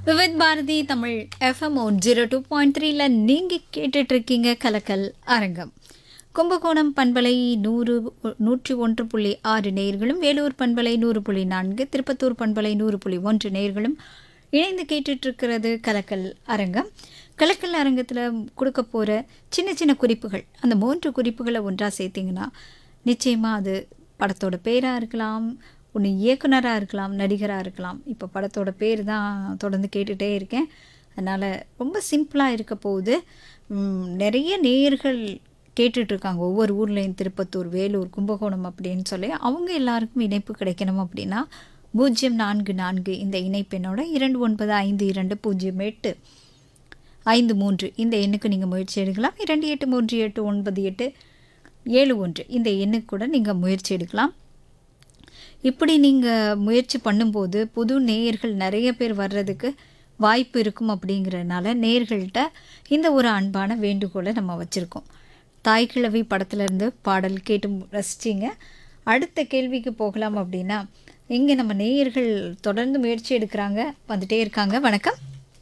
Vividh Bharati Tamil FM one zero two point த்ரீல நீங்கள் கேட்டுட்ருக்கீங்க கலக்கல் அரங்கம் கும்பகோணம் பண்பலை நூறு நூற்றி ஒன்று புள்ளி ஆறு நேர்களும் வேலூர் பண்பலை நூறு புள்ளி நான்கு திருப்பத்தூர் பண்பலை நூறு புள்ளி ஒன்று நேர்களும் இணைந்து கேட்டுட்ருக்கிறது கலக்கல் அரங்கம் கலக்கல் அரங்கத்தில் கொடுக்க போகிற சின்ன சின்ன குறிப்புகள் அந்த மூன்று குறிப்புகளை ஒன்றாக சேர்த்திங்கன்னா நிச்சயமாக அது படத்தோட பேராக இருக்கலாம் ஒன்று இயக்குனராக இருக்கலாம் நடிகராக இருக்கலாம் இப்போ படத்தோட பேர் தான் தொடர்ந்து கேட்டுகிட்டே இருக்கேன் அதனால் ரொம்ப சிம்பிளாக இருக்க போகுது ம், நிறைய நேர்கள் கேட்டுட்ருக்காங்க ஒவ்வொரு ஊர்லேயும் திருப்பத்தூர் வேலூர் கும்பகோணம் அப்படின்னு சொல்லி அவங்க எல்லாருக்கும் இணைப்பு கிடைக்கணும் அப்படின்னா பூஜ்ஜியம் நான்கு நான்கு இந்த இணைப்பெண்ணோட இரண்டு ஒன்பது ஐந்து இரண்டு பூஜ்ஜியம் எட்டு ஐந்து மூன்று இந்த எண்ணுக்கு நீங்கள் முயற்சி எடுக்கலாம் இரண்டு எட்டு மூன்று எட்டு ஒன்பது எட்டு ஏழு ஒன்று இந்த எண்ணுக்கு கூட நீங்கள் முயற்சி எடுக்கலாம் இப்படி நீங்கள் முயற்சி பண்ணும்போது புது நேயர்கள் நிறைய பேர் வர்றதுக்கு வாய்ப்பு இருக்கும் அப்படிங்கிறதுனால நேயர்கள்ட்ட இந்த ஒரு அன்பான வேண்டுகோளை நம்ம வச்சுருக்கோம் தாய்க்கிழவி படத்துலேருந்து பாடல் கேட்டு ரசிச்சிங்க அடுத்த கேள்விக்கு போகலாம் அப்படின்னா இங்கே நம்ம நேயர்கள் தொடர்ந்து முயற்சி எடுக்கிறாங்க வந்துட்டே இருக்காங்க வணக்கம்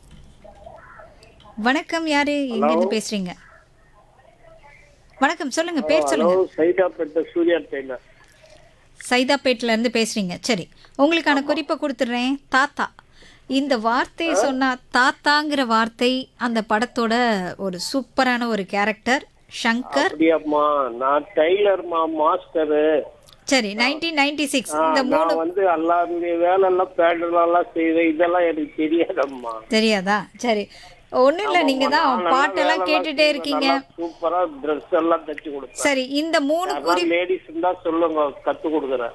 வணக்கம் யாரு எங்கேருந்து பேசுறீங்க வணக்கம் சொல்லுங்க பேர் சொல்லுங்க ஹலோ சைதாப்பேட்டை சூர்யா டெய்லர் சைதாப்பேட்டில இருந்து பேசுறீங்க சரி உங்களுக்கான குறிப்பை கொடுத்துட்றேன் தாத்தா இந்த வார்த்தையை சொன்னா தாத்தாங்கிற வார்த்தை அந்த படத்தோட ஒரு சூப்பரான ஒரு கேரக்டர் ஷங்கர் அப்படியாம்மா நான் டெய்லர்மா மாஸ்டரு சரி நைன்டீன் நைன்டி சிக்ஸ் இந்த மூணு நான் வந்து எல்லாருடைய வேலை எல்லாம் பேண்டர் எல்லாம் செய்வேன் இதெல்லாம் எனக்கு தெரியாதம்மா தெரியாதா சரி ஒன்றும் இல்லை நீங்கள் தான் பாட்டெல்லாம் கேட்டுட்டே இருக்கீங்க சூப்பரா ட்ரெஸ் எல்லாம் தச்சு கொடுப்பேன் சரி இந்த மூணு குறி லேடிஸ் இருந்தா சொல்லுங்க கத்து கொடுக்குறேன்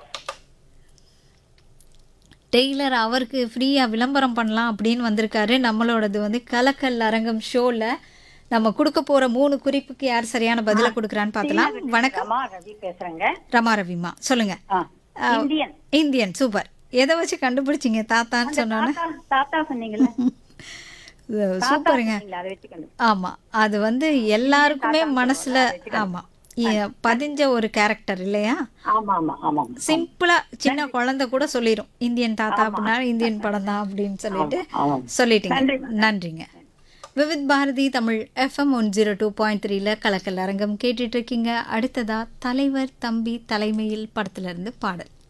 டெய்லர் அவருக்கு ஃப்ரீயாக விளம்பரம் பண்ணலாம் அப்படின்னு வந்திருக்காரு நம்மளோடது வந்து கலக்கல் அரங்கம் ஷோவில் நம்ம கொடுக்க போகிற மூணு குறிப்புக்கு யார் சரியான பதிலை கொடுக்குறான்னு பார்க்கலாம் வணக்கம் ரமா ரவி பேசுறேங்க ரமா ரவிமா சொல்லுங்க ஆ, இந்தியன் இந்தியன் சூப்பர் எதை வச்சு கண்டுபிடிச்சிங்க தாத்தான்னு சொன்னோன்னே தாத்தா தாத்தா சொன்னீங்கல்ல சூப்பருங்க சொன்னீங்களா, அதை வச்சு கண்டு ஆமாம் அது வந்து எல்லாருக்குமே மனசில் ஆமாம் பதிஞ்ச ஒரு கேரக்டர் இல்லையா ஆமா ஆமா ஆமா சிம்பிளா சின்ன குழந்தை கூட சொல்லிடும் இந்தியன் தாத்தா அப்படின்னா இந்தியன் படம் தான் அப்படின்னு சொல்லிட்டு ஆமா. சொல்லிட்டீங்க நன்றிங்க Vividh Bharati Tamil FM one zero two point த்ரீல கலக்கல் அரங்கம் கேட்டுட்டு இருக்கீங்க அடுத்ததா தலைவர் தம்பி தலைமையில் படத்துல இருந்து பாடல்